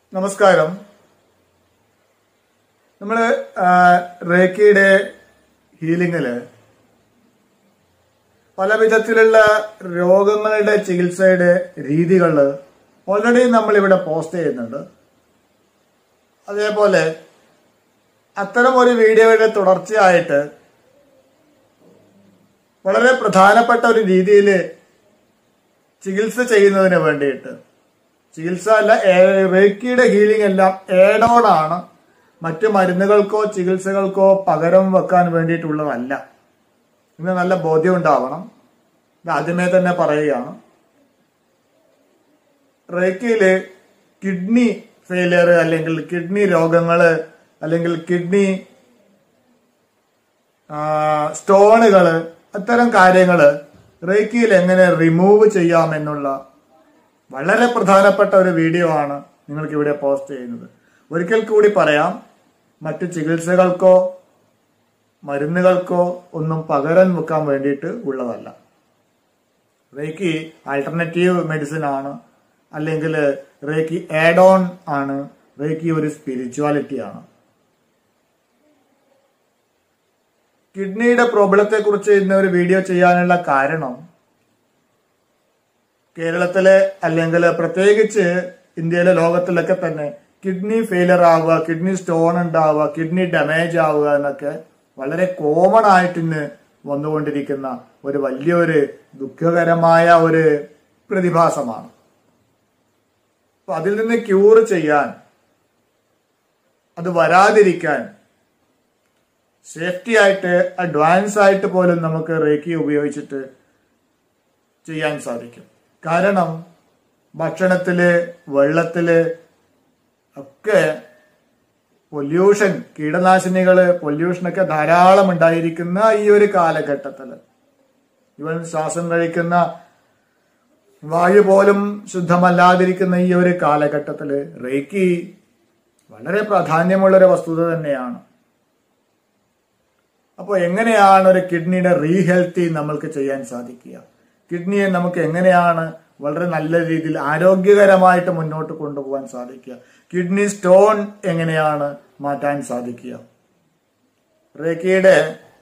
നമസ്കാരം നമ്മള് ആ, റേക്കിയുടെ ഹീലിംഗില് പല വിധത്തിലുള്ള രോഗങ്ങളുടെ ചികിത്സയുടെ രീതികൾ ഓൾറെഡി നമ്മൾ ഇവിടെ പോസ്റ്റ് ചെയ്യുന്നുണ്ട് അതേപോലെ അത്തരം ഒരു വീഡിയോയുടെ തുടർച്ചയായിട്ട് വളരെ പ്രധാനപ്പെട്ട ഒരു രീതിയിൽ ചികിത്സ ചെയ്യുന്നതിന് വേണ്ടിയിട്ട് ചികിത്സ അല്ല ഏ- റേക്കിയുടെ ഹീലിംഗ് എല്ലാം ഏഡോൺ ആണ് മറ്റു മരുന്നുകൾക്കോ ചികിത്സകൾക്കോ പകരം വെക്കാൻ വേണ്ടിയിട്ടുള്ളതല്ല ഇന്ന് നല്ല ബോധ്യം ഉണ്ടാവണം ഇത് ആദ്യമേ തന്നെ പറയുകയാണ് റേക്കിയില് കിഡ്നി ഫെയിലിയർ അല്ലെങ്കിൽ കിഡ്നി രോഗങ്ങള് അല്ലെങ്കിൽ കിഡ്നി സ്റ്റോണുകള് അത്തരം കാര്യങ്ങള് റേക്കിയിൽ എങ്ങനെ റിമൂവ് ചെയ്യാമെന്നുള്ള വളരെ പ്രധാനപ്പെട്ട ഒരു വീഡിയോ ആണ് നിങ്ങൾക്ക് ഇവിടെ പോസ്റ്റ് ചെയ്യുന്നത് ഒരിക്കൽ കൂടി പറയാം മറ്റു ചികിത്സകൾക്കോ മരുന്നുകൾക്കോ ഒന്നും പകരം വെക്കാൻ വേണ്ടിയിട്ട് ഉള്ളതല്ല റേക്കി ആൾട്ടർനേറ്റീവ് മെഡിസിൻ ആണ് അല്ലെങ്കിൽ റേക്കി ആഡ് ഓൺ ആണ് റേക്കി ഒരു സ്പിരിച്വാലിറ്റി ആണ് കിഡ്നിയുടെ പ്രോബ്ലത്തെ കുറിച്ച് ഇന്ന് ഒരു വീഡിയോ ചെയ്യാനുള്ള കാരണം കേരളത്തിലെ അല്ലെങ്കിൽ പ്രത്യേകിച്ച് ഇന്ത്യയിലെ ലോകത്തിലൊക്കെ തന്നെ കിഡ്നി ഫെയിലർ ആവുക കിഡ്നി സ്റ്റോൺ ഉണ്ടാവുക കിഡ്നി ഡാമേജ് ആവുക എന്നൊക്കെ വളരെ കോമൺ ആയിട്ട് ഇന്ന് വന്നുകൊണ്ടിരിക്കുന്ന ഒരു വലിയൊരു ദുഃഖകരമായ ഒരു പ്രതിഭാസമാണ് അപ്പൊ അതിൽ നിന്ന് ക്യൂർ ചെയ്യാൻ അത് വരാതിരിക്കാൻ സേഫ്റ്റി ആയിട്ട് അഡ്വാൻസ് ആയിട്ട് പോലും നമുക്ക് റേക്കി ഉപയോഗിച്ചിട്ട് ചെയ്യാൻ സാധിക്കും കാരണം ഭക്ഷണത്തില് വെള്ളത്തില് ഒക്കെ പൊല്യൂഷൻ കീടനാശിനികള് പൊല്യൂഷനൊക്കെ ധാരാളം ഉണ്ടായിരിക്കുന്ന ഈ ഒരു കാലഘട്ടത്തില് ഇവൻ ശ്വാസം കഴിക്കുന്ന വായു പോലും ശുദ്ധമല്ലാതിരിക്കുന്ന ഈ ഒരു കാലഘട്ടത്തില് റേക്കി വളരെ പ്രാധാന്യമുള്ള ഒരു വസ്തുത തന്നെയാണ് അപ്പോൾ എങ്ങനെയാണ് ഒരു കിഡ്നിയുടെ റീഹെൽത്തി നമ്മൾക്ക് ചെയ്യാൻ സാധിക്കുക കിഡ്നിയെ നമുക്ക് എങ്ങനെയാണ് വളരെ നല്ല രീതിയിൽ ആരോഗ്യകരമായിട്ട് മുന്നോട്ട് കൊണ്ടുപോകാൻ സാധിക്കുക കിഡ്നി സ്റ്റോൺ എങ്ങനെയാണ് മാറ്റാൻ സാധിക്കുക റേക്കിയുടെ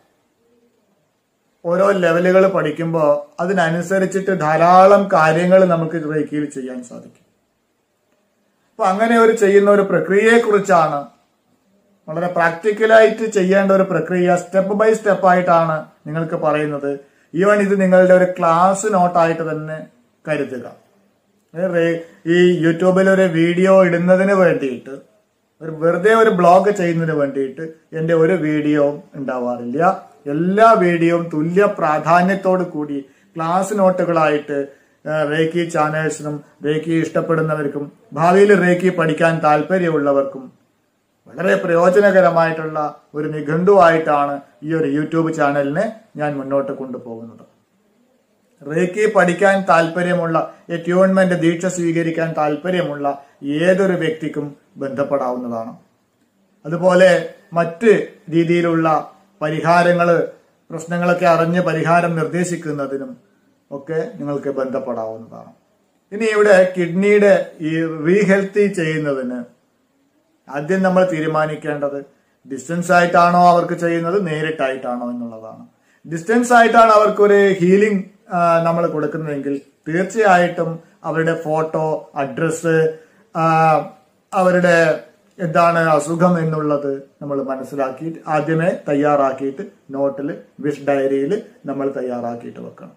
ഓരോ ലെവലുകൾ പഠിക്കുമ്പോൾ അതിനനുസരിച്ചിട്ട് ധാരാളം കാര്യങ്ങൾ നമുക്ക് റേക്കിയിൽ ചെയ്യാൻ സാധിക്കും അപ്പൊ അങ്ങനെ ഒരു ചെയ്യുന്ന ഒരു പ്രക്രിയയെ കുറിച്ചാണ് വളരെ പ്രാക്ടിക്കലായിട്ട് ചെയ്യേണ്ട ഒരു പ്രക്രിയ സ്റ്റെപ്പ് ബൈ സ്റ്റെപ്പ് ആയിട്ടാണ് നിങ്ങൾക്ക് പറയുന്നത് ഈവൻ ഇത് നിങ്ങളുടെ ഒരു ക്ലാസ് നോട്ടായിട്ട് തന്നെ കരുതുക റേ- ഈ യൂട്യൂബിൽ ഒരു വീഡിയോ ഇടുന്നതിന് വേണ്ടിയിട്ട് ഒരു വെറുതെ ഒരു ബ്ലോഗ് ചെയ്യുന്നതിന് വേണ്ടിയിട്ട് എന്റെ ഒരു വീഡിയോയും ഉണ്ടാവാറില്ല എല്ലാ വീഡിയോയും തുല്യ പ്രാധാന്യത്തോടു കൂടി ക്ലാസ് നോട്ടുകളായിട്ട് ആ, റേക്കി ചാനൽസിനും റേക്കി ഇഷ്ടപ്പെടുന്നവർക്കും ഭാവിയിൽ റേക്കി പഠിക്കാൻ താല്പര്യമുള്ളവർക്കും വളരെ പ്രയോജനകരമായിട്ടുള്ള ഒരു നിഘണ്ടുവായിട്ടാണ് ഈ ഒരു യൂട്യൂബ് ചാനലിനെ ഞാൻ മുന്നോട്ട് കൊണ്ടുപോകുന്നത് റേക്കി പഠിക്കാൻ താല്പര്യമുള്ള ഈ ട്യൂൺമെന്റ് ദീക്ഷ സ്വീകരിക്കാൻ താല്പര്യമുള്ള ഏതൊരു വ്യക്തിക്കും ബന്ധപ്പെടാവുന്നതാണ് അതുപോലെ മറ്റ് രീതിയിലുള്ള പരിഹാരങ്ങള് പ്രശ്നങ്ങളൊക്കെ അറിഞ്ഞ് പരിഹാരം നിർദ്ദേശിക്കുന്നതിനും ഒക്കെ നിങ്ങൾക്ക് ബന്ധപ്പെടാവുന്നതാണ് ഇനി ഇവിടെ കിഡ്നിയുടെ ഈ റീഹെൽത്തി ചെയ്യുന്നതിന് ആദ്യം നമ്മൾ തീരുമാനിക്കേണ്ടത് ഡിസ്റ്റൻസ് ആയിട്ടാണോ അവർക്ക് ചെയ്യുന്നത് നേരിട്ടായിട്ടാണോ എന്നുള്ളതാണ് ഡിസ്റ്റൻസ് ആയിട്ടാണ് അവർക്ക് ഒരു ഹീലിംഗ് നമ്മൾ കൊടുക്കുന്നതെങ്കിൽ തീർച്ചയായിട്ടും അവരുടെ ഫോട്ടോ അഡ്രസ്സ് അവരുടെ എന്താണ് അസുഖം എന്നുള്ളത് നമ്മൾ മനസ്സിലാക്കി ആദ്യമേ തയ്യാറാക്കിയിട്ട് നോട്ടിൽ വിഷ് ഡയറിയിൽ നമ്മൾ തയ്യാറാക്കിയിട്ട് വെക്കണം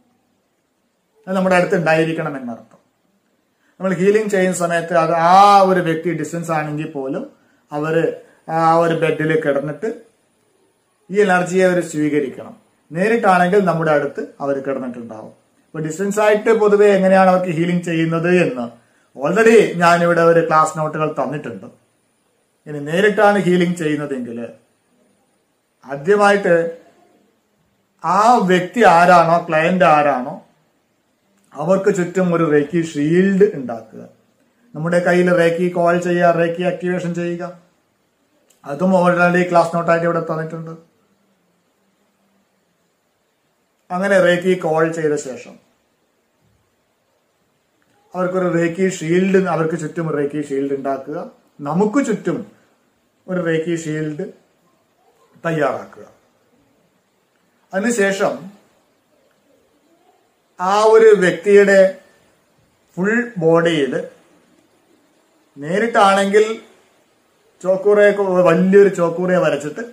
അത് നമ്മുടെ അടുത്ത് ഉണ്ടായിരിക്കണം എന്നർത്ഥം നമ്മൾ ഹീലിംഗ് ചെയ്യുന്ന സമയത്ത് അത് ആ ഒരു വ്യക്തി ഡിസ്റ്റൻസ് ആണെങ്കിൽ പോലും അവര് ആ ഒരു ബെഡിൽ കിടന്നിട്ട് ഈ എനർജിയെ അവർ സ്വീകരിക്കണം നേരിട്ടാണെങ്കിൽ നമ്മുടെ അടുത്ത് അവർ കിടന്നിട്ടുണ്ടാവും ഇപ്പൊ ഡിസ്റ്റൻസ് ആയിട്ട് പൊതുവെ എങ്ങനെയാണ് അവർക്ക് ഹീലിംഗ് ചെയ്യുന്നത് എന്ന് ഓൾറെഡി ഞാനിവിടെ ഒരു ക്ലാസ് നോട്ടുകൾ തന്നിട്ടുണ്ട് ഇനി നേരിട്ടാണ് ഹീലിംഗ് ചെയ്യുന്നതെങ്കിൽ ആദ്യമായിട്ട് ആ വ്യക്തി ആരാണോ ക്ലയന്റ് ആരാണോ അവർക്ക് ചുറ്റും ഒരു റേക്കി ഷീൽഡ് ഉണ്ടാക്കുക നമ്മുടെ കയ്യിൽ റേക്കി കോൾ ചെയ്യുക റേക്കി ആക്ടിവേഷൻ ചെയ്യുക അതും ഓൾറെഡി ക്ലാസ് നോട്ടായിട്ട് ഇവിടെ തന്നിട്ടുണ്ട് അങ്ങനെ റേക്കി കോൾ ചെയ്ത ശേഷം അവർക്കൊരു റേക്കി ഷീൽഡ് അവർക്ക് ചുറ്റും ഒരു റേക്കി ഷീൽഡ് ഉണ്ടാക്കുക നമുക്ക് ചുറ്റും ഒരു റേക്കി ഷീൽഡ് തയ്യാറാക്കുക അതിനുശേഷം ആ ഒരു വ്യക്തിയുടെ ഫുൾ ബോഡിയിൽ നേരിട്ടാണെങ്കിൽ ചോക്കൂറെ വലിയൊരു ചോക്കൂറയെ വരച്ചിട്ട്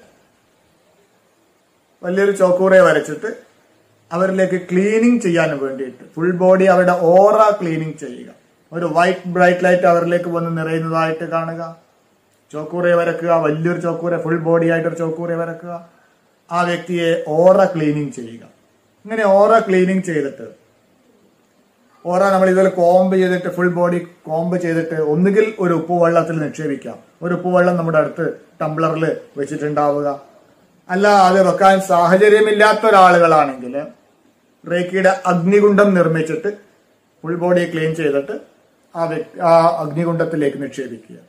വലിയൊരു ചോക്കൂറയെ വരച്ചിട്ട് അവരിലേക്ക് ക്ലീനിങ് ചെയ്യാൻ വേണ്ടിയിട്ട് ഫുൾ ബോഡി അവരുടെ ഓറ ക്ലീനിങ് ചെയ്യുക ഒരു വൈറ്റ് ബ്രൈറ്റ് ലൈറ്റ് അവരിലേക്ക് വന്ന് നിറയുന്നതായിട്ട് കാണുക ചോക്കൂറയെ വരക്കുക വലിയൊരു ചോക്കൂര ഫുൾ ബോഡി ആയിട്ടൊരു ചോക്കൂറയെ വരക്കുക ആ വ്യക്തിയെ ഓറ ക്ലീനിങ് ചെയ്യുക ഇങ്ങനെ ഓറ ക്ലീനിങ് ചെയ്തിട്ട് ഓറ നമ്മൾ ഇതുപോലെ കോമ്പ് ചെയ്തിട്ട് ഫുൾ ബോഡി കോമ്പ് ചെയ്തിട്ട് ഒന്നുകിൽ ഒരു ഉപ്പുവെള്ളത്തിൽ നിക്ഷേപിക്കാം ഒരു ഉപ്പുവെള്ളം നമ്മുടെ അടുത്ത് ടംബ്ലറിൽ വെച്ചിട്ടുണ്ടാവുക അല്ല അത് വെക്കാൻ സാഹചര്യമില്ലാത്ത ഒരാളുകളാണെങ്കിൽ റേക്കിയുടെ അഗ്നികുണ്ഡം നിർമ്മിച്ചിട്ട് ഫുൾ ബോഡി ക്ലീൻ ചെയ്തിട്ട് ആ വ്യക്തി ആ അഗ്നികുണ്ഡത്തിലേക്ക് നിക്ഷേപിക്കുക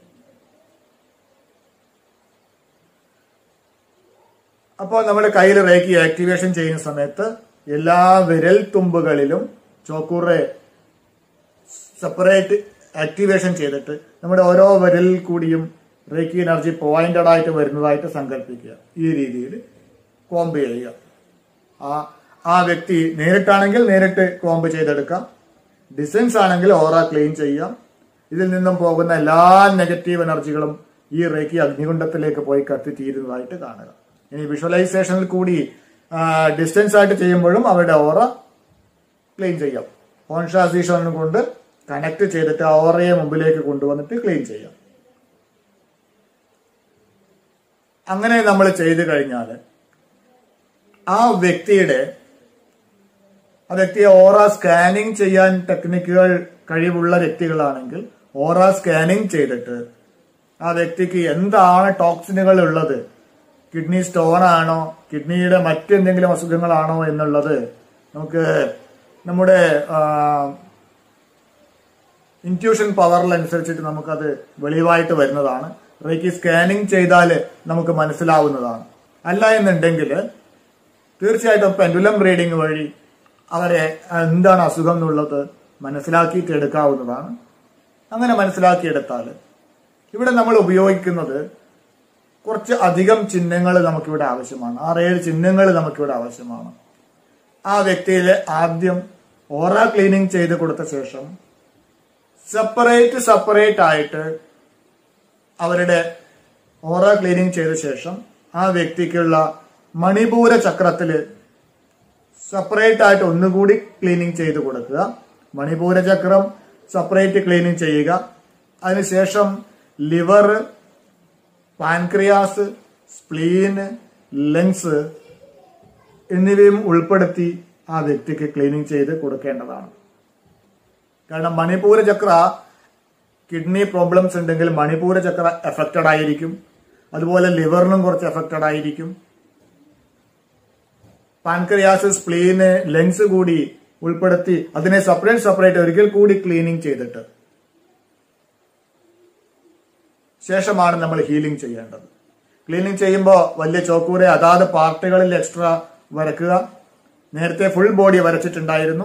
അപ്പോൾ നമ്മൾ കയ്യിൽ റേക്കി ആക്ടിവേഷൻ ചെയ്യുന്ന സമയത്ത് എല്ലാ വിരൽ തുമ്പുകളിലും ചോക്കൂറെ സെപ്പറേറ്റ് ആക്ടിവേഷൻ ചെയ്തിട്ട് നമ്മുടെ ഓരോ വിരലിൽ കൂടിയും റേക്കി എനർജി പോയിന്റഡ് ആയിട്ട് വരുന്നതായിട്ട് സങ്കല്പിക്കുക ഈ രീതിയിൽ കോമ്പ് ചെയ്യുക ആ ആ വ്യക്തി നേരിട്ടാണെങ്കിൽ നേരിട്ട് കോമ്പ് ചെയ്തെടുക്കാം ഡിസ്റ്റൻസ് ആണെങ്കിൽ ഓറ ക്ലീൻ ചെയ്യാം ഇതിൽ നിന്നും പോകുന്ന എല്ലാ നെഗറ്റീവ് എനർജികളും ഈ റേക്കി അഗ്നികുണ്ഡത്തിലേക്ക് പോയി കത്തിത്തീരുന്നതായിട്ട് കാണുക ഇനി വിഷ്വലൈസേഷനിൽ കൂടി ഡിസ്റ്റൻസ് ആയിട്ട് ചെയ്യുമ്പോഴും അവരുടെ ഓറ ക്ലീൻ ചെയ്യാം കോൺഷാസീഷനും കൊണ്ട് കണക്ട് ചെയ്തിട്ട് ആ ഓറയെ മുമ്പിലേക്ക് കൊണ്ടുവന്നിട്ട് ക്ലീൻ ചെയ്യാം അങ്ങനെ നമ്മൾ ചെയ്തു കഴിഞ്ഞാൽ ആ വ്യക്തിയുടെ ആ വ്യക്തിയെ ഓറ സ്കാനിങ് ചെയ്യാൻ ടെക്നിക്കുകൾ കഴിവുള്ള വ്യക്തികളാണെങ്കിൽ ഓറ സ്കാനിങ് ചെയ്തിട്ട് ആ വ്യക്തിക്ക് എന്താണ് ടോക്സിനുകൾ ഉള്ളത് കിഡ്നി സ്റ്റോൺ ആണോ കിഡ്നിയുടെ മറ്റെന്തെങ്കിലും അസുഖങ്ങളാണോ എന്നുള്ളത് നമുക്ക് നമ്മുടെ ഇൻറ്റ്യൂഷൻ പവറിലനുസരിച്ചിട്ട് നമുക്കത് വെളിവായിട്ട് വരുന്നതാണ് റേക്കി സ്കാനിങ് ചെയ്താൽ നമുക്ക് മനസ്സിലാവുന്നതാണ് അല്ല എന്നുണ്ടെങ്കിൽ തീർച്ചയായിട്ടും പെൻഡുലം റീഡിംഗ് വഴി അവരെ എന്താണ് അസുഖം എന്നുള്ളത് മനസ്സിലാക്കിയിട്ട് എടുക്കാവുന്നതാണ് അങ്ങനെ മനസ്സിലാക്കിയെടുത്താൽ ഇവിടെ നമ്മൾ ഉപയോഗിക്കുന്നത് കുറച്ച് അധികം ചിഹ്നങ്ങൾ നമുക്കിവിടെ ആവശ്യമാണ് ആറേഴ് ചിഹ്നങ്ങൾ നമുക്കിവിടെ ആവശ്യമാണ് ആ വ്യക്തിയിലെ ആദ്യം ഓറ ക്ലീനിങ് ചെയ്ത് കൊടുത്ത ശേഷം സെപ്പറേറ്റ് സെപ്പറേറ്റ് ആയിട്ട് അവരുടെ ഓറ ക്ലീനിങ് ചെയ്ത ശേഷം ആ വ്യക്തിക്കുള്ള മണിപൂര ചക്രത്തില് സെപ്പറേറ്റ് ആയിട്ട് ഒന്നുകൂടി ക്ലീനിങ് ചെയ്ത് കൊടുക്കുക മണിപൂര ചക്രം സെപ്പറേറ്റ് ക്ലീനിങ് ചെയ്യുക അതിനുശേഷം ലിവർ പാൻക്രിയാസ് സ്പ്ലീന് ലങ്സ് എന്നിവയും ഉൾപ്പെടുത്തി ആ വ്യക്തിക്ക് ക്ലീനിങ് ചെയ്ത് കൊടുക്കേണ്ടതാണ് കാരണം മണിപൂര ചക്ര കിഡ്നി പ്രോബ്ലംസ് ഉണ്ടെങ്കിൽ മണിപൂര ചക്ര എഫക്റ്റഡ് ആയിരിക്കും അതുപോലെ ലിവറിനും കുറച്ച് എഫക്റ്റഡ് ആയിരിക്കും പാൻക്രിയാസ് സ്പ്ലീന് ലങ്സ് കൂടി ഉൾപ്പെടുത്തി അതിനെ സെപ്പറേറ്റ് സെപ്പറേറ്റ് ഒരിക്കൽ കൂടി ക്ലീനിങ് ചെയ്തിട്ട് ശേഷമാണ് നമ്മൾ ഹീലിംഗ് ചെയ്യേണ്ടത് ക്ലീനിങ് ചെയ്യുമ്പോൾ വലിയ ചോക്കൂരെ അതാത് പാർട്ടുകളിൽ എക്സ്ട്രാ വരക്കുക നേരത്തെ ഫുൾ ബോഡി വരച്ചിട്ടുണ്ടായിരുന്നു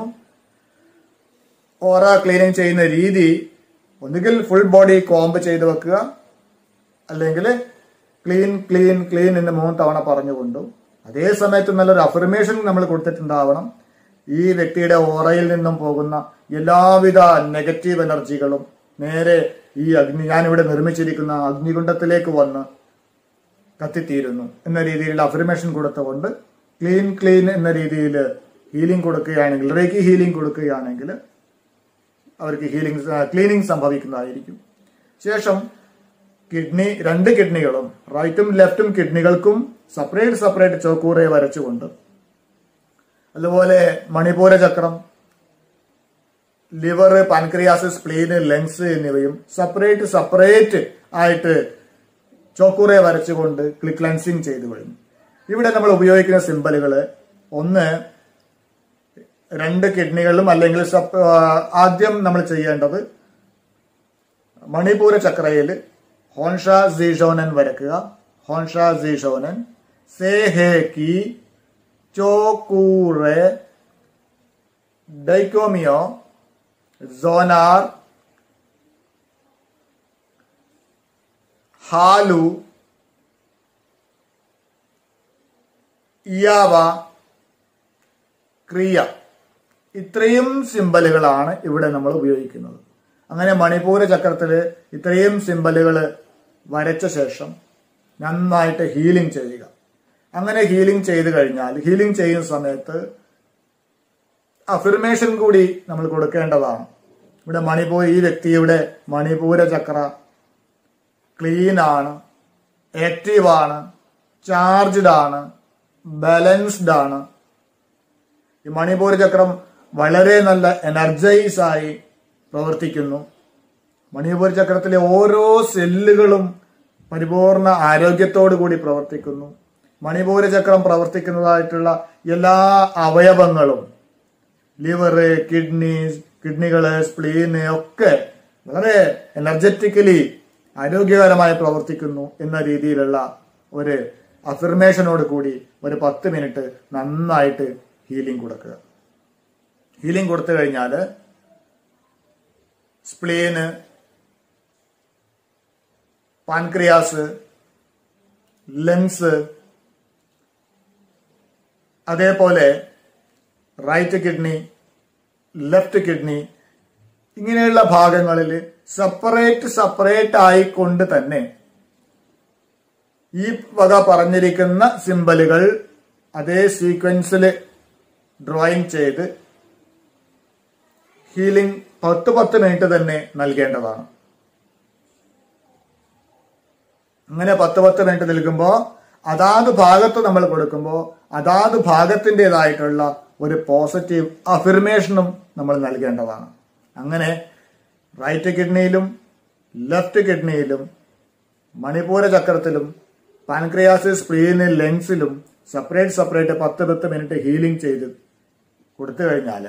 ഓറ ക്ലീനിങ് ചെയ്യുന്ന രീതി ഒന്നുകിൽ ഫുൾ ബോഡി കോംബ് ചെയ്ത് വെക്കുക അല്ലെങ്കിൽ ക്ലീൻ ക്ലീൻ ക്ലീൻ എന്ന് മൂന്ന് തവണ പറഞ്ഞുകൊണ്ടും അതേ സമയത്ത് നല്ലൊരു അഫർമേഷൻ നമ്മൾ കൊടുത്തിട്ടുണ്ടാവണം ഈ വ്യക്തിയുടെ ഓറയിൽ നിന്നും പോകുന്ന എല്ലാവിധ നെഗറ്റീവ് എനർജികളും നേരെ ഈ അഗ്നി ഞാനിവിടെ നിർമ്മിച്ചിരിക്കുന്ന അഗ്നികുണ്ഡത്തിലേക്ക് വന്ന് കത്തിത്തീരുന്നു എന്ന രീതിയിലുള്ള അഫർമേഷൻ കൊടുത്തുകൊണ്ട് ക്ലീൻ ക്ലീൻ എന്ന രീതിയിൽ ഹീലിംഗ് കൊടുക്കുകയാണെങ്കിൽ റേക്കി ഹീലിംഗ് കൊടുക്കുകയാണെങ്കിൽ അവർക്ക് ഹീലിംഗ് ക്ലീനിങ് സംഭവിക്കുന്നതായിരിക്കും ശേഷം കിഡ്നി രണ്ട് കിഡ്നികളും റൈറ്റും ലെഫ്റ്റും കിഡ്നികൾക്കും സെപ്പറേറ്റ് സെപ്പറേറ്റ് ചോക്കൂറെ വരച്ചുകൊണ്ട് അതുപോലെ മണിപൂര ചക്രം ലിവർ പാൻക്രിയാസ് സ്പ്ലീന് ലങ്സ് എന്നിവയും സെപ്പറേറ്റ് സെപ്പറേറ്റ് ആയിട്ട് ചോക്കൂറെ വരച്ചുകൊണ്ട് ക്ലിൻസിങ് ചെയ്തു കഴിഞ്ഞു ഇവിടെ നമ്മൾ ഉപയോഗിക്കുന്ന സിമ്പലുകൾ ഒന്ന് രണ്ട് കിഡ്നികളിലും അല്ലെങ്കിൽ സപ്പ് ആദ്യം നമ്മൾ ചെയ്യേണ്ടത് മണിപൂര ചക്രയിൽ ഹോൺഷ സീഷോനൻ വരക്കുക ഹോൺഷ സീഷോനൻ സേ ഹേ കി ചോക്കൂറെ ഡൈക്കോമിയോ സോനാർ ഹാലു ഇയാവ ക്രിയ ഇത്രയും സിമ്പലുകളാണ് ഇവിടെ നമ്മൾ ഉപയോഗിക്കുന്നത് അങ്ങനെ മണിപ്പൂര ചക്രത്തില് ഇത്രയും സിമ്പലുകൾ വരച്ച ശേഷം നന്നായിട്ട് ഹീലിംഗ് ചെയ്യുക അങ്ങനെ ഹീലിംഗ് ചെയ്ത് കഴിഞ്ഞാൽ ഹീലിംഗ് ചെയ്യുന്ന സമയത്ത് അഫിർമേഷൻ കൂടി നമ്മൾ കൊടുക്കേണ്ടതാണ് ഇവിടെ മണിപ്പൂർ ഈ വ്യക്തിയുടെ മണിപൂര ചക്ര ക്ലീൻ ആണ് ആക്റ്റീവ് ആണ് ചാർജ്ഡ് ആണ് ബാലൻസ്ഡ് ആണ് ഈ മണിപൂര ചക്രം വളരെ നല്ല എനർജൈസ് ആയി പ്രവർത്തിക്കുന്നു മണിപൂര ചക്രത്തിലെ ഓരോ സെല്ലുകളും പരിപൂർണ ആരോഗ്യത്തോടു കൂടി പ്രവർത്തിക്കുന്നു മണിപൂര ചക്രം പ്രവർത്തിക്കുന്നതായിട്ടുള്ള എല്ലാ അവയവങ്ങളും ലിവറ് കിഡ്നീസ് കിഡ്നികള് സ്പ്ലീന് ഒക്കെ വളരെ എനർജറ്റിക്കലി ആരോഗ്യകരമായി പ്രവർത്തിക്കുന്നു എന്ന രീതിയിലുള്ള ഒരു അഫിർമേഷനോട് കൂടി ഒരു പത്ത് മിനിറ്റ് നന്നായിട്ട് ഹീലിംഗ് കൊടുക്കുക ഹീലിംഗ് കൊടുത്തു കഴിഞ്ഞാൽ സ്പ്ലീന് പാൻക്രിയാസ് ലങ്സ് അതേപോലെ റൈറ്റ് കിഡ്നി ലെഫ്റ്റ് കിഡ്നി ഇങ്ങനെയുള്ള ഭാഗങ്ങളിൽ സെപ്പറേറ്റ് സെപ്പറേറ്റ് ആയിക്കൊണ്ട് തന്നെ ഈ വക പറഞ്ഞിരിക്കുന്ന സിമ്പലുകൾ അതേ സീക്വൻസിൽ ഡ്രോയിങ് ചെയ്ത് ഹീലിംഗ് പത്ത് പത്ത് മിനിറ്റ് തന്നെ നൽകേണ്ടതാണ് അങ്ങനെ പത്ത് പത്ത് മിനിറ്റ് നൽകുമ്പോൾ അതാത് ഭാഗത്ത് നമ്മൾ കൊടുക്കുമ്പോൾ അതാത് ഭാഗത്തിൻ്റെതായിട്ടുള്ള ഒരു പോസിറ്റീവ് അഫിർമേഷനും നമ്മൾ നൽകേണ്ടതാണ് അങ്ങനെ റൈറ്റ് കിഡ്നിയിലും ലെഫ്റ്റ് കിഡ്നിയിലും മണിപ്പൂര ചക്രത്തിലും പാൻക്രിയാസിസ് സ്പ്ലീന് ലെങ്സിലും സെപ്പറേറ്റ് സെപ്പറേറ്റ് പത്ത് പത്ത് മിനിറ്റ് ഹീലിംഗ് ചെയ്ത് കൊടുത്തു കഴിഞ്ഞാൽ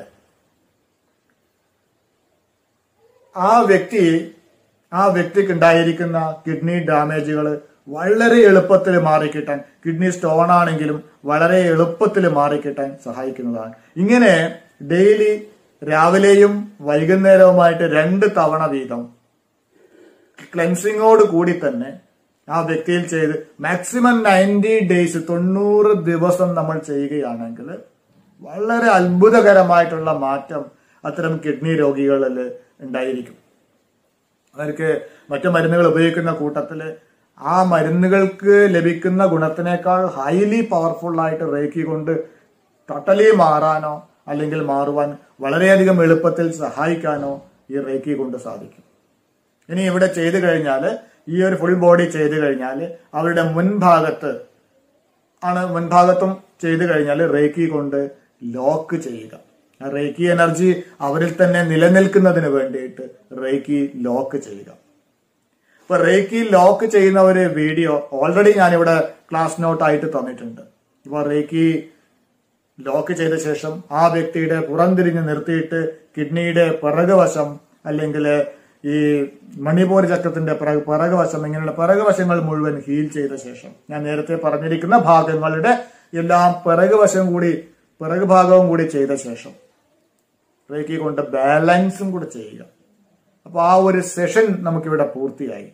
ആ വ്യക്തി ആ വ്യക്തിക്ക് ഉണ്ടായിരിക്കുന്ന കിഡ്നി ഡാമേജുകൾ വളരെ എളുപ്പത്തിൽ മാറിക്കിട്ടാൻ കിഡ്നി സ്റ്റോൺ ആണെങ്കിലും വളരെ എളുപ്പത്തിൽ മാറിക്കിട്ടാൻ സഹായിക്കുന്നതാണ് ഇങ്ങനെ ഡെയിലി രാവിലെയും വൈകുന്നേരവുമായിട്ട് രണ്ട് തവണ വീതം ക്ലെൻസിങ്ങോട് കൂടി തന്നെ ആ വ്യക്തിയിൽ ചെയ്ത് മാക്സിമം നയൻറ്റി ഡേയ്സ് തൊണ്ണൂറ് ദിവസം നമ്മൾ ചെയ്യുകയാണെങ്കിൽ വളരെ അത്ഭുതകരമായിട്ടുള്ള മാറ്റം അത്തരം കിഡ്നി രോഗികളിൽ ഉണ്ടായിരിക്കും അവർക്ക് മറ്റു മരുന്നുകൾ ഉപയോഗിക്കുന്ന കൂട്ടത്തിൽ ആ മരുന്നുകൾക്ക് ലഭിക്കുന്ന ഗുണത്തിനേക്കാൾ ഹൈലി പവർഫുൾ ആയിട്ട് റേക്കി കൊണ്ട് ടോട്ടലി മാറാനോ അല്ലെങ്കിൽ മാറുവാൻ വളരെയധികം എളുപ്പത്തിൽ സഹായിക്കാനോ ഈ റേക്കി കൊണ്ട് സാധിക്കും ഇനി ഇവിടെ ചെയ്തു കഴിഞ്ഞാൽ ഈ ഒരു ഫുൾ ബോഡി ചെയ്തു കഴിഞ്ഞാൽ അവരുടെ മുൻഭാഗത്ത് ആണ് മുൻഭാഗത്തും ചെയ്തു കഴിഞ്ഞാൽ റേക്കി കൊണ്ട് ലോക്ക് ചെയ്യുക ആ റേക്കി എനർജി അവരിൽ തന്നെ നിലനിൽക്കുന്നതിന് വേണ്ടിയിട്ട് റേക്കി ലോക്ക് ചെയ്യുക ഇപ്പൊ റേക്കി ലോക്ക് ചെയ്യുന്ന ഒരു വീഡിയോ ഓൾറെഡി ഞാനിവിടെ ക്ലാസ് നോട്ട് ആയിട്ട് തന്നിട്ടുണ്ട് ഇപ്പൊ റേക്കി ലോക്ക് ചെയ്ത ശേഷം ആ വ്യക്തിയുടെ പുറംതിരിഞ്ഞ് നിർത്തിയിട്ട് കിഡ്നിയുടെ പിറകുവശം അല്ലെങ്കിൽ ഈ മണിപൂർ ചക്രത്തിന്റെ പിറക് പിറകുവശം ഇങ്ങനെയുള്ള പിറകുവശങ്ങൾ മുഴുവൻ ഹീൽ ചെയ്ത ശേഷം ഞാൻ നേരത്തെ പറഞ്ഞിരിക്കുന്ന ഭാഗങ്ങളുടെ എല്ലാം പിറകുവശം കൂടി പിറകു ഭാഗവും കൂടി ചെയ്ത ശേഷം റേക്കി കൊണ്ട് ബാലൻസും കൂടെ ചെയ്യുക അപ്പൊ ആ ഒരു സെഷൻ നമുക്കിവിടെ പൂർത്തിയായി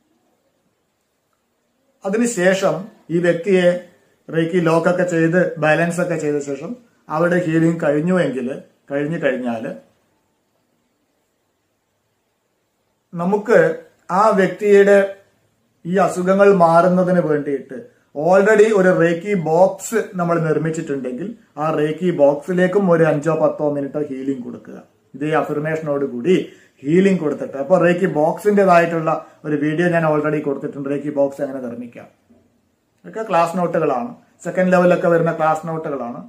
അതിനുശേഷം ഈ വ്യക്തിയെ റേക്കി ലോക്കൊക്കെ ചെയ്ത് ബാലൻസ് ഒക്കെ ചെയ്ത ശേഷം അവരുടെ ഹീലിംഗ് കഴിഞ്ഞുവെങ്കിൽ കഴിഞ്ഞു കഴിഞ്ഞാൽ നമുക്ക് ആ വ്യക്തിയുടെ ഈ അസുഖങ്ങൾ മാറുന്നതിന് വേണ്ടിയിട്ട് ഓൾറെഡി ഒരു റേക്കി ബോക്സ് നമ്മൾ നിർമ്മിച്ചിട്ടുണ്ടെങ്കിൽ ആ റേക്കി ബോക്സിലേക്കും ഒരു അഞ്ചോ പത്തോ മിനിറ്റോ ഹീലിംഗ് കൊടുക്കുക ഇതേ അഫർമേഷനോട് കൂടി ഹീലിംഗ് കൊടുത്തിട്ട് അപ്പോൾ റേക്കി ബോക്സിൻ്റെതായിട്ടുള്ള ഒരു വീഡിയോ ഞാൻ ഓൾറെഡി കൊടുത്തിട്ടുണ്ട് റേക്കി ബോക്സ് എങ്ങനെ നിർമ്മിക്കാം ഇതൊക്കെ ക്ലാസ് നോട്ടുകളാണ് സെക്കൻഡ് ലെവലൊക്കെ വരുന്ന ക്ലാസ് നോട്ടുകളാണ്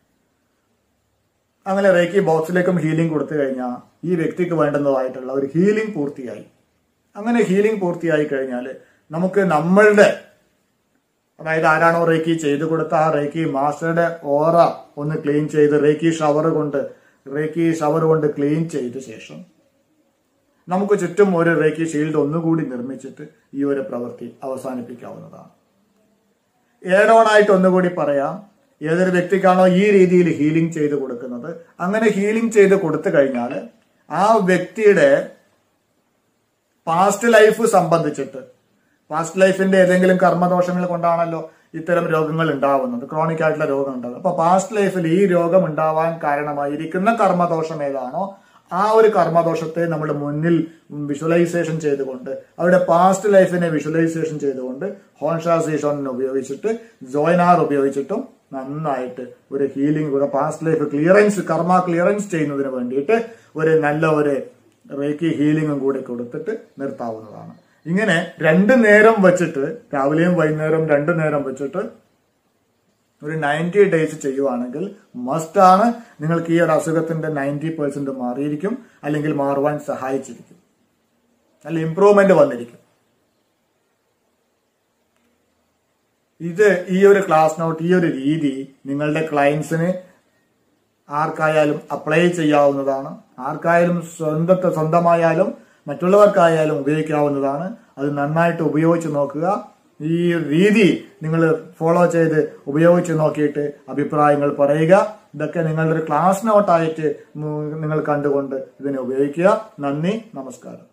അങ്ങനെ റേക്കി ബോക്സിലേക്കും ഹീലിംഗ് കൊടുത്തു കഴിഞ്ഞാൽ ഈ വ്യക്തിക്ക് വേണ്ടുന്നതായിട്ടുള്ള ഒരു ഹീലിംഗ് പൂർത്തിയായി അങ്ങനെ ഹീലിംഗ് പൂർത്തിയായി കഴിഞ്ഞാൽ നമുക്ക് നമ്മളുടെ അതായത് ആരാണോ റേക്കി ചെയ്തു കൊടുത്ത ആ റേക്കി മാസ്റ്ററുടെ ഓറ ഒന്ന് ക്ലീൻ ചെയ്ത് റേക്കി ഷവർ കൊണ്ട് റേക്കി ഷവർ കൊണ്ട് ക്ലീൻ ചെയ്ത ശേഷം നമുക്ക് ചുറ്റും ഒരു റേക്കി ഷീൽഡ് ഒന്നുകൂടി നിർമ്മിച്ചിട്ട് ഈ ഒരു പ്രവൃത്തി അവസാനിപ്പിക്കാവുന്നതാണ് ഏഡ് ഓൺ ആയിട്ട് ഒന്നുകൂടി പറയാം ഏതൊരു വ്യക്തിക്കാണോ ഈ രീതിയിൽ ഹീലിംഗ് ചെയ്ത് കൊടുക്കുന്നത് അങ്ങനെ ഹീലിംഗ് ചെയ്ത് കൊടുത്തു കഴിഞ്ഞാൽ ആ വ്യക്തിയുടെ പാസ്റ്റ് ലൈഫ് സംബന്ധിച്ചിട്ട് പാസ്റ്റ് ലൈഫിന്റെ ഏതെങ്കിലും കർമ്മദോഷങ്ങൾ കൊണ്ടാണല്ലോ ഇത്തരം രോഗങ്ങൾ ഉണ്ടാവുന്നത് ക്രോണിക് ആയിട്ടുള്ള രോഗം ഉണ്ടാകുന്നത് അപ്പൊ പാസ്റ്റ് ലൈഫിൽ ഈ രോഗം ഉണ്ടാവാൻ കാരണമായിരിക്കുന്ന കർമ്മദോഷം ഏതാണോ ആ ഒരു കർമ്മദോഷത്തെ നമ്മൾ മുന്നിൽ വിഷ്വലൈസേഷൻ ചെയ്തുകൊണ്ട് അവരുടെ പാസ്റ്റ് ലൈഫിനെ വിഷ്വലൈസേഷൻ ചെയ്തുകൊണ്ട് ഹോൺഷാസേഷൻ ഉപയോഗിച്ചിട്ട് ജോയിനാർ ഉപയോഗിച്ചിട്ടും നന്നായിട്ട് ഒരു ഹീലിംഗ് കൂടെ past life clearance karma clearance ചെയ്യുന്നതിന് വേണ്ടിയിട്ട് ഒരു നല്ല ഒരു റേക്കി ഹീലിംഗും കൂടി കൊടുത്തിട്ട് നിർത്താവുന്നതാണ് ഇങ്ങനെ രണ്ടു നേരം വെച്ചിട്ട് രാവിലെയും വൈകുന്നേരം രണ്ടു നേരം വെച്ചിട്ട് ഒരു നയൻറ്റി ഡേയ്സ് ചെയ്യുവാണെങ്കിൽ മസ്റ്റ് ആണ് നിങ്ങൾക്ക് ഈ ഒരു അസുഖത്തിന്റെ നയൻറ്റി പെർസെന്റ് മാറിയിരിക്കും അല്ലെങ്കിൽ മാറുവാൻ സഹായിച്ചിരിക്കും നല്ല ഇംപ്രൂവ്മെന്റ് വന്നിരിക്കും ഇത് ഈ ഒരു ക്ലാസ് നോട്ട് ഈ ഒരു രീതി നിങ്ങളുടെ ക്ലയൻസിന് ആർക്കായാലും അപ്ലൈ ചെയ്യാവുന്നതാണ് ആർക്കായാലും സ്വന്തത്തെ സ്വന്തമായാലും മറ്റുള്ളവർക്കായാലും ഉപയോഗിക്കാവുന്നതാണ് അത് നന്നായിട്ട് ഉപയോഗിച്ച് നോക്കുക ഈ രീതി നിങ്ങൾ ഫോളോ ചെയ്ത് ഉപയോഗിച്ച് നോക്കിയിട്ട് അഭിപ്രായങ്ങൾ പറയുക ഇതൊക്കെ നിങ്ങളുടെ ഒരു ക്ലാസ് നോട്ടായിട്ട് നിങ്ങൾ കണ്ടുകൊണ്ട് ഇതിനെ ഉപയോഗിക്കുക നന്ദി നമസ്കാരം